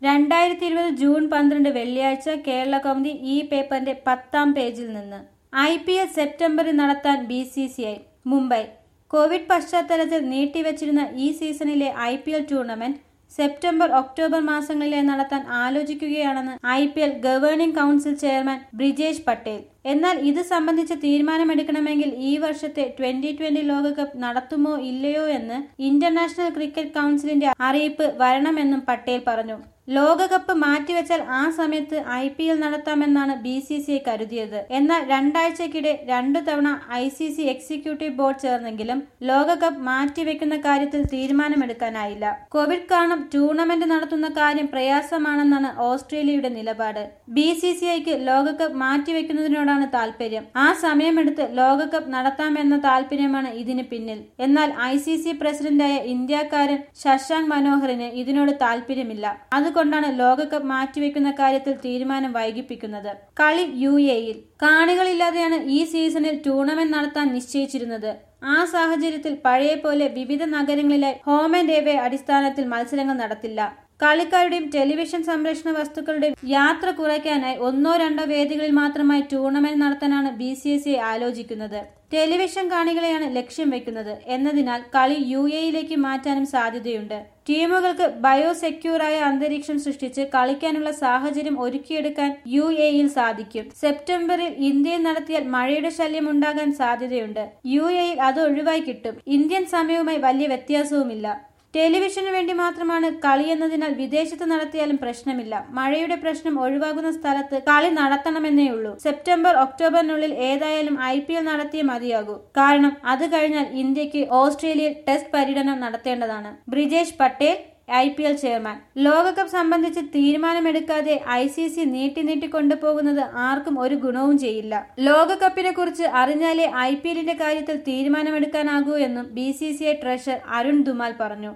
രണ്ടായിരത്തി ഇരുപത് ജൂൺ പന്ത്രണ്ട് വെള്ളിയാഴ്ച കേരള കൗമുദി ഈ പേപ്പറിന്റെ പത്താം പേജിൽ നിന്ന് ഐ പി എൽ സെപ്റ്റംബറിൽ നടത്താൻ B C C I Mumbai covid പശ്ചാത്തലത്തിൽ നീട്ടിവച്ചിരുന്ന ഈ സീസണിലെ I P L tournament September October മാസങ്ങളിലായി നടത്താൻ ആലോചിക്കുകയാണെന്ന് I P L governing council chairman Brijesh Patel എന്നാൽ ഇത് സംബന്ധിച്ച് തീരുമാനമെടുക്കണമെങ്കിൽ ഈ വർഷത്തെ ട്വന്റി ട്വന്റി ലോകകപ്പ് നടത്തുമോ ഇല്ലയോ എന്ന് ഇന്റർനാഷണൽ ക്രിക്കറ്റ് കൗൺസിലിന്റെ അറിയിപ്പ് വരണമെന്നും പട്ടേൽ പറഞ്ഞു ലോകകപ്പ് മാറ്റിവെച്ചാൽ ആ സമയത്ത് ഐ പി എൽ നടത്താമെന്നാണ് ബി സി സി ഐ കരുതിയത് എന്നാൽ രണ്ടാഴ്ചക്കിടെ രണ്ടു തവണ I C C executive board ചേർന്നെങ്കിലും ലോകകപ്പ് മാറ്റിവെക്കുന്ന കാര്യത്തിൽ തീരുമാനമെടുക്കാനായില്ല കോവിഡ് കാരണം ടൂർണമെന്റ് നടത്തുന്ന കാര്യം പ്രയാസമാണെന്നാണ് ഓസ്ട്രേലിയയുടെ നിലപാട് ബി സി സി ഐക്ക് ലോകകപ്പ് മാറ്റിവെക്കുന്നതിനോടാണ് താല്പര്യം ആ സമയമെടുത്ത് ലോകകപ്പ് നടത്താമെന്ന താല്പര്യമാണ് ഇതിന് പിന്നിൽ എന്നാൽ ഐ സി സി പ്രസിഡന്റായ ഇന്ത്യക്കാരൻ ശശാങ്ക് മനോഹറിന് ഇതിനോട് താല്പര്യമില്ല അതുകൊണ്ടാണ് ലോകകപ്പ് മാറ്റിവെക്കുന്ന കാര്യത്തിൽ തീരുമാനം വൈകിപ്പിക്കുന്നത് കളി യു എയിൽ കാണികളില്ലാതെയാണ് ഈ സീസണിൽ ടൂർണമെന്റ് നടത്താൻ നിശ്ചയിച്ചിരുന്നത് ആ സാഹചര്യത്തിൽ പഴയ പോലെ വിവിധ നഗരങ്ങളിലായി ഹോം ആൻഡ് എവേ അടിസ്ഥാനത്തിൽ മത്സരങ്ങൾ നടത്തില്ല കളിക്കാരുടെയും ടെലിവിഷൻ സംരക്ഷണ വസ്തുക്കളുടെയും യാത്ര കുറയ്ക്കാനായി ഒന്നോ രണ്ടോ വേദികളിൽ മാത്രമായി ടൂർണമെന്റ് നടത്താനാണ് ബി സി എസ് ഐ ആലോചിക്കുന്നത് ടെലിവിഷൻ കാണികളെയാണ് ലക്ഷ്യം വെക്കുന്നത് എന്നതിനാൽ കളി യു എയിലേക്ക് മാറ്റാനും സാധ്യതയുണ്ട് ടീമുകൾക്ക് ബയോസെക്യൂറായ അന്തരീക്ഷം സൃഷ്ടിച്ച് കളിക്കാനുള്ള സാഹചര്യം ഒരുക്കിയെടുക്കാൻ യു എയിൽ സാധിക്കും സെപ്റ്റംബറിൽ ഇന്ത്യയിൽ നടത്തിയാൽ മഴയുടെ ശല്യം ഉണ്ടാകാൻ സാധ്യതയുണ്ട് യു എയിൽ അത് ഒഴിവായി കിട്ടും ഇന്ത്യൻ സമയവുമായി വലിയ വ്യത്യാസവുമില്ല ടെലിവിഷന് വേണ്ടി മാത്രമാണ് കളി എന്നതിനാൽ വിദേശത്ത് നടത്തിയാലും പ്രശ്നമില്ല മഴയുടെ പ്രശ്നം ഒഴിവാകുന്ന സ്ഥലത്ത് കളി നടത്തണമെന്നേ ഉള്ളൂ സെപ്റ്റംബർ ഒക്ടോബറിനുള്ളിൽ ഏതായാലും ഐ പി എൽ നടത്തിയേ മതിയാകൂ കാരണം അത് കഴിഞ്ഞാൽ ഇന്ത്യക്ക് ഓസ്ട്രേലിയയിൽ ടെസ്റ്റ് പര്യടനം നടത്തേണ്ടതാണ് Brijesh Patel I P L chairman ലോകകപ്പ് സംബന്ധിച്ച് തീരുമാനമെടുക്കാതെ ഐ സി സി നീട്ടി നീട്ടി കൊണ്ടുപോകുന്നത് ആർക്കും ഒരു ഗുണവും ചെയ്യില്ല ലോകകപ്പിനെ കുറിച്ച് അറിഞ്ഞാലേ ഐ പി എല്ലിന്റെ കാര്യത്തിൽ തീരുമാനമെടുക്കാനാകൂ എന്നും B C C I treasurer Arun Dhumal പറഞ്ഞു